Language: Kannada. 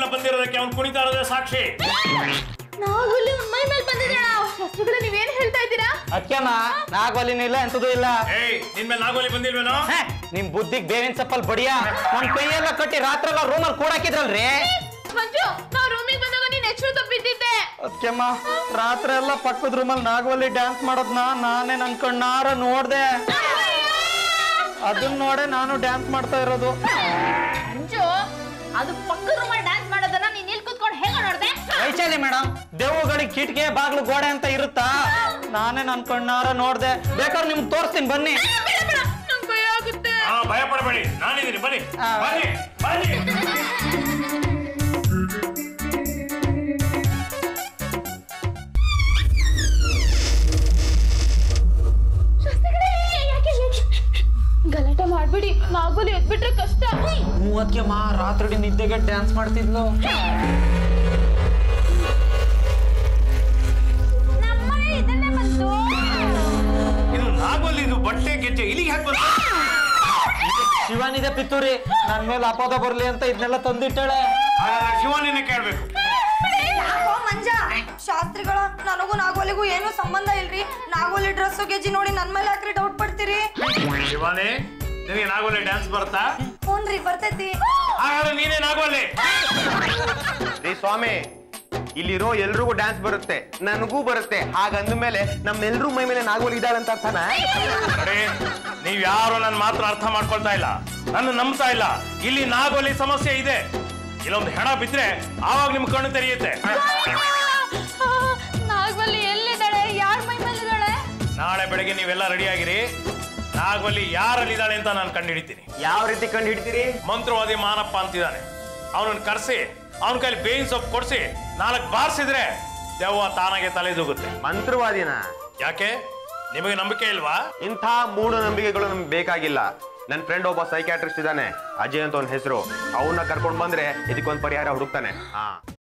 ಬಂದಿರೋದಕ್ಕೆ ಅವ್ನು ಕುಣಿತಾ ಇರೋದೇ ಸಾಕ್ಷಿ ನಾಗುಲಿ ಮೈ ಮೇಲೆ ಬಂದಿದ್ದಾಳ ಶಾಸ್ತ್ರಿಗಳೇ ನೀವೇನ್ ಹೇಳ್ತಾ ಇದ್ದೀರಾ ಅದ್ಕೆಮ್ಮ ನಾಗೋಲಿನೂ ಇಲ್ಲ ಎಂತದೂ ಇಲ್ಲ ಏಯ್ ನಿನ್ ಮೇಲೆ ನಾಗೋಲಿ ಬಂದಿಲ್ವೇನೋ ಹೇ, ನಿಮ್ ಬುದ್ಧಿಗ್ ಬೇವಿನ ಸಪ್ಪಲ್ ಬಡಿಯ ನಮ್ ಕೈಯೆಲ್ಲ ಕಟ್ಟಿ ರಾತ್ರಿ ಎಲ್ಲ ರೂಮಲ್ಲಿ ಕೂಡಾಕಿದ್ರಲ್ರಿ ಮಂಜು ನಾವ್ ರೂಮಿಗೆ ಬಂದಾಗ ನೀನ್ ಎಚ್ಚರ ತಪ್ಪಿದ್ದಿದ್ದೆ ಅದ್ಕೆಮ್ಮ ರಾತ್ರಿ ಎಲ್ಲ ಪಕ್ಕದ ರೂಮಲ್ಲಿ ನಾಗವಲ್ಲಿ ಡ್ಯಾನ್ಸ್ ಮಾಡೋದ್ನ ನಾನೇ ನನ್ ಕಣ್ಣಾರ ನೋಡ್ದೆ ಅದನ್ನ ನೋಡೆ ನಾನು ಡ್ಯಾನ್ಸ್ ಮಾಡ್ತಾ ಇರೋದು ಮಂಜು ಅದು ಪಕ್ಕದ ರೂಮಲ್ಲಿ ಡ್ಯಾನ್ಸ್ ಮಾಡೋದನ್ನ ನೀನ್ ಇಲ್ಲಿ ಕುತ್ಕೊಂಡು ಹೇಗ ನೋಡ್ದೆ ವೈಶಾಲಿ ಮೇಡಮ್ ದೆವ್ವಗಳಿಗೆ ಕಿಟಕಿ ಬಾಗ್ಲು ಗೋಡೆ ಅಂತ ಇರುತ್ತಾ ನಾನೇ ನನ್ ಕಣ್ಣಾರ ನೋಡ್ದೆ ಬೇಕಾದ್ರೆ ನಿಮ್ಗೆ ತೋರಿಸ್ತೀನಿ ಬನ್ನಿ ಬೇಡ ಬೇಡ ನಂಗ್ ಭಯ ಆಗುತ್ತೆ ಹಾ ಭಯ ಪಡಬೇಡಿ ನಾನಿದ್ದೀನಿ ಬನ್ನಿ ಆ. ಬನ್ನಿ ಬನ್ನಿ ಶಾಸ್ತ್ರಿಗಳೇ ಯಾಕೆ ಗಲಾಟೆ ಮಾಡ್ಬಿಡಿ ನಾಗುಲಿ ಎದ್ಬಿಟ್ರೆ ಕಷ್ಟ ಮೂವತ್ಕೆಮ್ಮ ರಾತ್ರಿ ನಿದ್ದೆಗೆ ಡ್ಯಾನ್ಸ್ ಮಾಡ್ತಿದ್ಲು ನಮ್ಮನೆ ಇದನ್ನೇ ಬಂತು ಇದು ನಾಗೋಲಿ ಇದು ಬಟ್ಟೆ ಗೆಜ್ಜೆ ಇಲ್ಲಿಗೆ ಹಾಕಿ ಬಂತು ಶಿವನಿದೆ ಪಿತ್ತೂರಿ ನನ್ ಮೇಲೆ ಅಪೋದ ಬರ್ಲಿ ಅಂತ ಇದನ್ನೆಲ್ಲ ತಂದಿಟ್ಟಾಳೆ ಹಾಗಾದ್ರೆ ಶಿವನಿನ್ನೇ ಕೇಳ್ಬೇಕು ಯಾಕೋ ಮಂಜ ಶಾಸ್ತ್ರಿಗಳ ನನಗೂ ನಾಗೋಲಿಗೂ ಏನು ಸಂಬಂಧ ಇಲ್ರಿ ನಾಗೋಲಿ ಡ್ರೆಸ್ ಗೆಜ್ಜಿ ನೋಡಿ ನನ್ ಮೇಲೆ ಯಾಕ್ರಿ ಡೌಟ್ ಪಡ್ತೀರಿ ಶಿವಾನಿ ನಿನಗೆ ನಾಗೋಲಿ ಡ್ಯಾನ್ಸ್ ಬರುತ್ತಾ ಹ್ಞೂನ್ರಿ ಬರ್ತೈತಿ ಹಾಗಾದ್ರೆ ನೀನೇ ನಾಗೋಲಿ ರೀ ಸ್ವಾಮಿ ಇಲ್ಲಿರೋ ಎಲ್ರಿಗೂ ಡ್ಯಾನ್ಸ್ ಬರುತ್ತೆ ನನಗೂ ಬರುತ್ತೆ ಹಾಗಂದ ಮೇಲೆ ನಮ್ಮೆಲ್ರೂ ಮೈ ಮೇಲೆ ನಾಗೋಲಿ ಇದ್ದಾಳಂತ ಅರ್ಥನಾ ನೋಡಿ ನೀವ್ ಯಾರು ನನ್ನ ಮಾತ್ರ ಅರ್ಥ ಮಾಡ್ಕೊಳ್ತಾ ಇಲ್ಲ ನನ್ನ ನಂಬ್ತಾ ಇಲ್ಲ ಇಲ್ಲಿ ನಾಗೋಲಿ ಸಮಸ್ಯೆ ಇದೆ ಇಲ್ಲೊಂದು ಹೆಣ ಬಿದ್ರೆ ಆವಾಗ ನಿಮ್ ಕಣ್ಣು ತೆರೆಯುತ್ತೆ ನಾಗವಲ್ಲಿ ಎಲ್ಲಿದ್ದಾಳೆ ಯಾರ ಮೈ ಮೇಲಿದ್ದಾಳೆ ನಾಳೆ ಬೆಳಗ್ಗೆ ನೀವೆಲ್ಲ ರೆಡಿ ಆಗಿರಿ ನಾಗೋಲಿ ಯಾರಲ್ಲಿದ್ದಾಳೆ ಅಂತ ನಾನು ಕಂಡು ಹಿಡಿತೀನಿ ಯಾವ ರೀತಿ ಕಂಡು ಹಿಡ್ತೀರಿ ಮಂತ್ರವಾದಿ ಮಾನಪ್ಪ ಅಂತಿದ್ದಾನೆ ಅವನನ್ನು ಕರೆಸಿ ಅವನ ಕೈಲಿ ಬೇವಿನ ಸೊಪ್ಪು ಕೊಡಿಸಿ ನಾಲ್ಕು ಬಾರಿಸಿದ್ರೆ ದೆವ್ವ ತಾನಾಗೆ ತಲೆದೂಗುತ್ತೆ ಮಂತ್ರವಾದಿನ ಯಾಕೆ ನಿಮಗೆ ನಂಬಿಕೆ ಇಲ್ವಾ ಇಂಥ ಮೂಢನಂಬಿಕೆಗಳು ನಮ್ಗೆ ಬೇಕಾಗಿಲ್ಲ ನನ್ನ ಫ್ರೆಂಡ್ ಒಬ್ಬ ಸೈಕ್ಯಾಟ್ರಿಸ್ಟ್ ಇದ್ದಾನೆ ಅಜಯ್ ಅಂತ ಅವನ ಹೆಸರು ಅವನ್ನ ಕರ್ಕೊಂಡು ಬಂದ್ರೆ ಇದಕ್ಕೊಂದು ಪರಿಹಾರ ಹುಡುಕ್ತಾನೆ ಹಾ